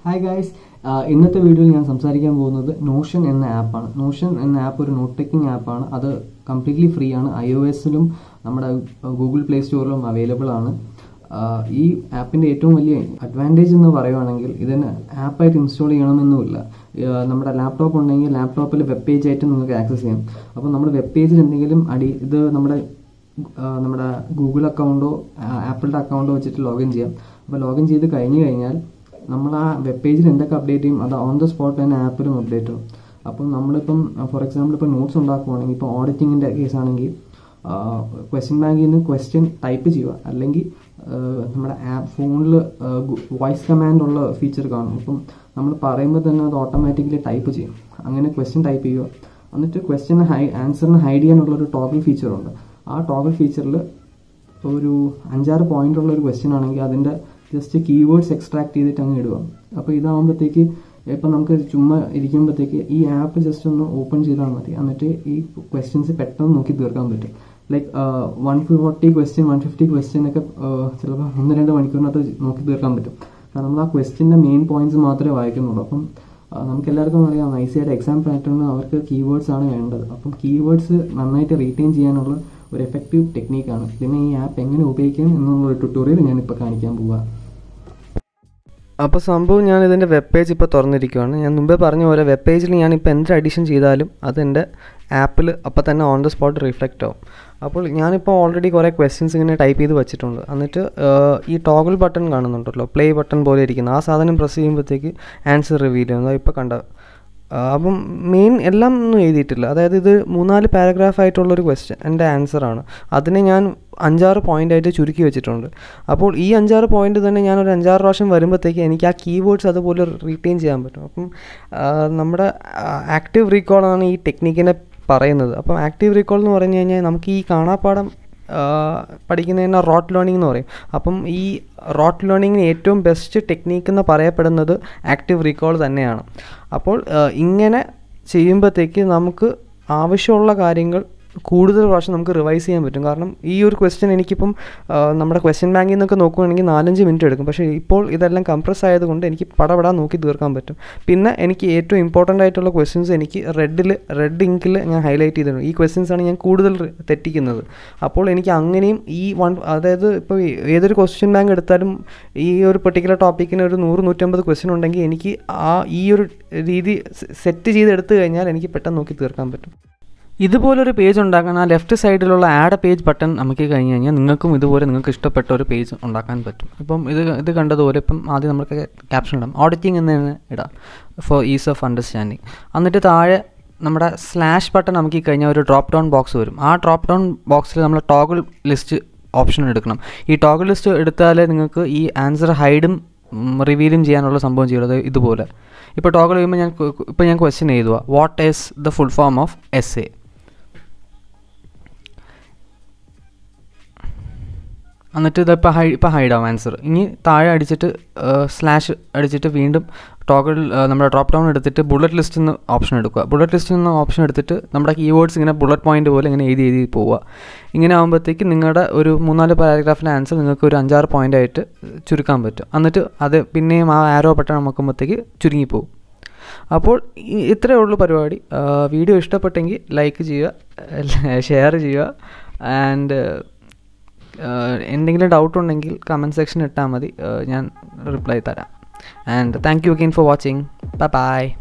hi guys ഇന്നത്തെ വീഡിയോയിൽ ഞാൻ സംസാരിക്കാൻ പോകുന്നത് നോഷൻ എന്ന ആപ്പാണ് നോഷൻ എന്ന ആപ്പ് ഒരു നോട്ട് ടേക്കിംഗ് ആപ്പാണ് അത് കംപ്ലീറ്റ്ലി ഫ്രീ ആണ് ഐ ഒ എസിലും നമ്മുടെ ഗൂഗിൾ പ്ലേ സ്റ്റോറിലും അവൈലബിൾ ആണ് ആഹ് ഈ ആപ്പിൻ്റെ ഏറ്റവും വലിയ അഡ്വാൻറ്റേജ് എന്ന് പറയുവാണെങ്കിൽ ഇതിന് ആപ്പായിട്ട് ഇൻസ്റ്റാൾ ചെയ്യണമെന്നുമില്ല ആഹ് നമ്മുടെ ലാപ്ടോപ്പ് ഉണ്ടെങ്കിൽ ലാപ്ടോപ്പിൽ വെബ് പേജ് ആയിട്ട് നിങ്ങൾക്ക് ആക്സസ് ചെയ്യാം അപ്പോൾ നമ്മുടെ വെബ് പേജിൽ എന്തെങ്കിലും അടി ഇത് നമ്മുടെ ആഹ് നമ്മുടെ ഗൂഗിൾ അക്കൗണ്ടോ ആപ്പിളിൻ്റെ അക്കൗണ്ടോ വെച്ചിട്ട് ലോഗിൻ ചെയ്യാം അപ്പോൾ ലോഗിൻ ചെയ്ത് കഴിഞ്ഞ് കഴിഞ്ഞാൽ നമ്മൾ ആ വെബ് പേജിൽ എന്തൊക്കെ അപ്ഡേറ്റ് ചെയ്യും അത് ഓൺ ദ സ്പോട്ട് തന്നെ ആപ്പിലും അപ്ഡേറ്റ് ആവും അപ്പം നമ്മളിപ്പം ഫോർ എക്സാമ്പിൾ ഇപ്പോൾ നോട്ട്സ് ഉണ്ടാക്കുവാണെങ്കിൽ ഇപ്പോൾ ഓഡിറ്റിങ്ങിൻ്റെ കേസാണെങ്കിൽ ക്വസ്റ്റ്യൻ ബാങ്കിൽ നിന്ന് ക്വസ്റ്റ്യൻ ടൈപ്പ് ചെയ്യുക അല്ലെങ്കിൽ ആഹ് നമ്മുടെ ആപ്പ് ഫോണിൽ വോയിസ് കമാൻഡ് ഉള്ള ഫീച്ചർ കാണും അപ്പം നമ്മൾ പറയുമ്പോൾ തന്നെ അത് ഓട്ടോമാറ്റിക്കലി ടൈപ്പ് ചെയ്യും അങ്ങനെ ക്വസ്റ്റ്യൻ ടൈപ്പ് ചെയ്യുക എന്നിട്ട് ക്വസ്റ്റ്യൻ ഹൈ ആൻസറിന് ഹൈഡ് ചെയ്യാനുള്ള ഒരു ടോഗിൾ ഫീച്ചറുണ്ട് ആ ടോഗിൾ ഫീച്ചറിൽ ഒരു അഞ്ചാറ് പോയിന്റ് ഉള്ള ഒരു ക്വസ്റ്റ്യൻ ആണെങ്കിൽ അതിൻ്റെ ജസ്റ്റ് കീവേഡ്സ് എക്സ്ട്രാക്ട് ചെയ്തിട്ട് അങ്ങ് ഇടുക അപ്പോൾ ഇതാകുമ്പോഴത്തേക്ക് ഇപ്പം നമുക്ക് ചുമ്മാ ഇരിക്കുമ്പോഴത്തേക്ക് ഈ ആപ്പ് ജസ്റ്റ് ഒന്ന് ഓപ്പൺ ചെയ്താൽ മതി എന്നിട്ട് ഈ ക്വസ്റ്റ്യൻസ് പെട്ടെന്ന് നോക്കി തീർക്കാൻ പറ്റും like one forty question one fifty question ഒക്കെ ചിലപ്പോൾ ഒന്ന് രണ്ട് മണിക്കൂറിനകത്ത് നോക്കി തീർക്കാൻ പറ്റും കാരണം നമ്മൾ ആ ക്വസ്റ്റ്യൻ്റെ മെയിൻ പോയിന്റ്സ് മാത്രമേ വായിക്കുന്നുള്ളൂ അപ്പം നമുക്ക് എല്ലാവർക്കും അറിയാം ഐ സിയുടെ എക്സാം പാറ്റേണിൽ അവർക്ക് കീവേഡ്സ് ആണ് വേണ്ടത് അപ്പം കീവേഡ്സ് നന്നായിട്ട് റീറ്റെയിൻ ചെയ്യാനുള്ള ഒരു എഫക്റ്റീവ് ടെക്നീക്കാണ് പിന്നെ ഈ ആപ്പ് എങ്ങനെ ഉപയോഗിക്കാം എന്നുള്ള ഒരു ട്യൂട്ടോറിയൽ ഞാനിപ്പോൾ കാണിക്കാൻ പോവുക അപ്പോൾ സംഭവം ഞാൻ ഇതിൻ്റെ വെബ് പേജ് ഇപ്പോൾ തുറന്നിരിക്കുകയാണ് ഞാൻ മുമ്പേ പറഞ്ഞ പോലെ വെബ് പേജിൽ ഞാനിപ്പോൾ എന്ത് അഡീഷൻ ചെയ്താലും അതെൻ്റെ ആപ്പിൽ അപ്പോൾ തന്നെ ഓൺ ദ സ്പോട്ട് റിഫ്ലക്റ്റ് ആവും അപ്പോൾ ഞാനിപ്പോൾ ഓൾറെഡി കുറേ ക്വസ്റ്റ്യൻസ് ഇങ്ങനെ ടൈപ്പ് ചെയ്ത് വെച്ചിട്ടുണ്ട് എന്നിട്ട് ഈ ടോഗിൾ ബട്ടൺ കാണുന്നുണ്ടല്ലോ പ്ലേ ബട്ടൺ പോലെ ഇരിക്കുന്ന ആ സാധനം പ്രസ് ചെയ്യുമ്പോഴത്തേക്ക് ആൻസർ റിവീൽ ചെയ്യുന്നത് ഇപ്പോൾ കണ്ട അപ്പം മെയിൻ എല്ലാം ഒന്നും എഴുതിയിട്ടില്ല അതായത് ഇത് മൂന്നാല് പാരഗ്രാഫ് ആയിട്ടുള്ളൊരു ക്വസ്റ്റ്യൻ എൻ്റെ ആൻസറാണ് അതിനെ ഞാൻ അഞ്ചാറ് പോയിൻ്റ് ആയിട്ട് ചുരുക്കി വെച്ചിട്ടുണ്ട് അപ്പോൾ ഈ അഞ്ചാറ് പോയിന്റ് തന്നെ ഞാൻ ഒരു അഞ്ചാറ് പ്രാവശ്യം വരുമ്പോഴത്തേക്ക് എനിക്ക് ആ കീവേഡ്സ് അതുപോലെ റീറ്റെയിൻ ചെയ്യാൻ പറ്റും അപ്പം നമ്മുടെ ആക്റ്റീവ് റീകോളാണ് ഈ ടെക്നിക്കിനെ പറയുന്നത് അപ്പം ആക്റ്റീവ് റീകോൾ എന്ന് പറഞ്ഞു കഴിഞ്ഞാൽ നമുക്ക് ഈ കാണാപ്പാടം പഠിക്കുന്നതിന് റോട്ട് ലേണിംഗ് എന്ന് പറയും അപ്പം ഈ റോട്ട് ലേണിങ്ങിന് ഏറ്റവും ബെസ്റ്റ് ടെക്നീക്ക് എന്ന് പറയപ്പെടുന്നത് ആക്റ്റീവ് റീകോൾ തന്നെയാണ് അപ്പോൾ ഇങ്ങനെ ചെയ്യുമ്പോഴത്തേക്ക് നമുക്ക് ആവശ്യമുള്ള കാര്യങ്ങൾ കൂടുതൽ പ്രാവശ്യം നമുക്ക് റിവൈസ് ചെയ്യാൻ പറ്റും കാരണം ഈ ഒരു ക്വസ്റ്റ്യൻ എനിക്കിപ്പം നമ്മുടെ ക്വസ്റ്റ്യൻ ബാങ്കിൽ നിന്നൊക്കെ നോക്കുകയാണെങ്കിൽ നാലഞ്ച് മിനിറ്റ് എടുക്കും പക്ഷേ ഇപ്പോൾ ഇതെല്ലാം കംപ്രസ് ആയതുകൊണ്ട് എനിക്ക് പടപടാ നോക്കി തീർക്കാൻ പറ്റും പിന്നെ എനിക്ക് ഏറ്റവും ഇമ്പോർട്ടൻ്റ് ആയിട്ടുള്ള ക്വസ്റ്റ്യൻസ് എനിക്ക് റെഡിൽ റെഡ് ഇങ്കിൽ ഞാൻ ഹൈലൈറ്റ് ചെയ്തിട്ടുണ്ട് ഈ ക്വസ്റ്റ്യൻസ് ആണ് ഞാൻ കൂടുതൽ തെറ്റിക്കുന്നത് അപ്പോൾ എനിക്ക് അങ്ങനെയും ഈ വൺ അതായത് ഇപ്പോൾ ഏതൊരു ക്വസ്റ്റ്യൻ ബാങ്ക് എടുത്താലും ഈ ഒരു പെർട്ടിക്കുലർ ടോപ്പിക്കിന് ഒരു നൂറ് നൂറ്റമ്പത് ക്വസ്റ്റ്യൻ ഉണ്ടെങ്കിൽ എനിക്ക് ആ ഈ ഒരു രീതി സെറ്റ് ചെയ്ത് എടുത്തു കഴിഞ്ഞാൽ എനിക്ക് പെട്ടെന്ന് നോക്കി തീർക്കാൻ പറ്റും ഇതുപോലൊരു പേജ് ഉണ്ടാക്കാൻ ആ ലെഫ്റ്റ് സൈഡിലുള്ള ആഡ് പേജ് ബട്ടൺ നമുക്ക് കഴിഞ്ഞ് കഴിഞ്ഞാൽ നിങ്ങൾക്കും ഇതുപോലെ നിങ്ങൾക്ക് ഇഷ്ടപ്പെട്ട ഒരു പേജ് ഉണ്ടാക്കാൻ പറ്റും ഇപ്പം ഇത് ഇത് കണ്ടതുപോലെ ഇപ്പം ആദ്യം നമുക്ക് ക്യാപ്ഷൻ ഇടാം ഓഡിറ്റിംഗ് എന്ന് തന്നെ ഇടാം ഫോർ ഈസ് ഓഫ് അണ്ടർസ്റ്റാൻഡിങ് എന്നിട്ട് താഴെ നമ്മുടെ സ്ലാഷ് ബട്ടൺ നമുക്ക് കഴിഞ്ഞാൽ ഒരു ഡ്രോപ്പ് ഡൗൺ ബോക്സ് വരും ആ ഡ്രോപ്പ് ഡൗൺ ബോക്സിൽ നമ്മൾ ടോഗിൾ ലിസ്റ്റ് ഓപ്ഷൻ എടുക്കണം ഈ ടോഗിൾ ലിസ്റ്റ് എടുത്താലേ നിങ്ങൾക്ക് ഈ ആൻസർ ഹൈഡും റിവീലും ചെയ്യാനുള്ള സംഭവം ചെയ്യുന്നത് ഇതുപോലെ ഇപ്പോൾ ടോഗിൾ ചെയ്യുമ്പോൾ ഞാൻ ഇപ്പോൾ ഞാൻ ക്വസ്റ്റ്യൻ എഴുതുക what is the full form of S A എന്നിട്ട് ഇതിപ്പോൾ ഹൈ ഇപ്പോൾ ഹൈഡാവും ആൻസർ ഇനി താഴെ അടിച്ചിട്ട് സ്ലാഷ് അടിച്ചിട്ട് വീണ്ടും ടോഗിൾ നമ്മുടെ ഡ്രോപ്പ് ഡൗൺ എടുത്തിട്ട് ബുള്ളറ്റ് ലിസ്റ്റ് നിന്ന് ഓപ്ഷൻ എടുക്കുക ബുള്ളറ്റ് ലിസ്റ്റിൽ നിന്ന് ഓപ്ഷൻ എടുത്തിട്ട് നമ്മുടെ കീവേഡ്സ് ഇങ്ങനെ ബുള്ളറ്റ് പോയിന്റ് പോലെ ഇങ്ങനെ എഴുതി എഴുതി പോവുക ഇങ്ങനെ ആകുമ്പോഴത്തേക്ക് നിങ്ങളുടെ ഒരു മൂന്നാല് പാരഗ്രാഫിലെ ആൻസർ നിങ്ങൾക്ക് ഒരു അഞ്ചാറ് പോയിന്റ് ആയിട്ട് ചുരുക്കാൻ പറ്റും എന്നിട്ട് അത് പിന്നെയും ആ ആരോ ബട്ടൺ അമക്കുമ്പോഴത്തേക്ക് ചുരുങ്ങിപ്പോവും അപ്പോൾ ഇത്രയേ ഉള്ളൂ പരിപാടി വീഡിയോ ഇഷ്ടപ്പെട്ടെങ്കിൽ ലൈക്ക് ചെയ്യുക ഷെയർ ചെയ്യുക ആൻഡ് എന്തെങ്കിലും ഡൗട്ട് ഉണ്ടെങ്കിൽ കമൻറ്റ് സെക്ഷൻ ഇട്ടാൽ മതി ഞാൻ റിപ്ലൈ തരാം and thank you again for watching bye by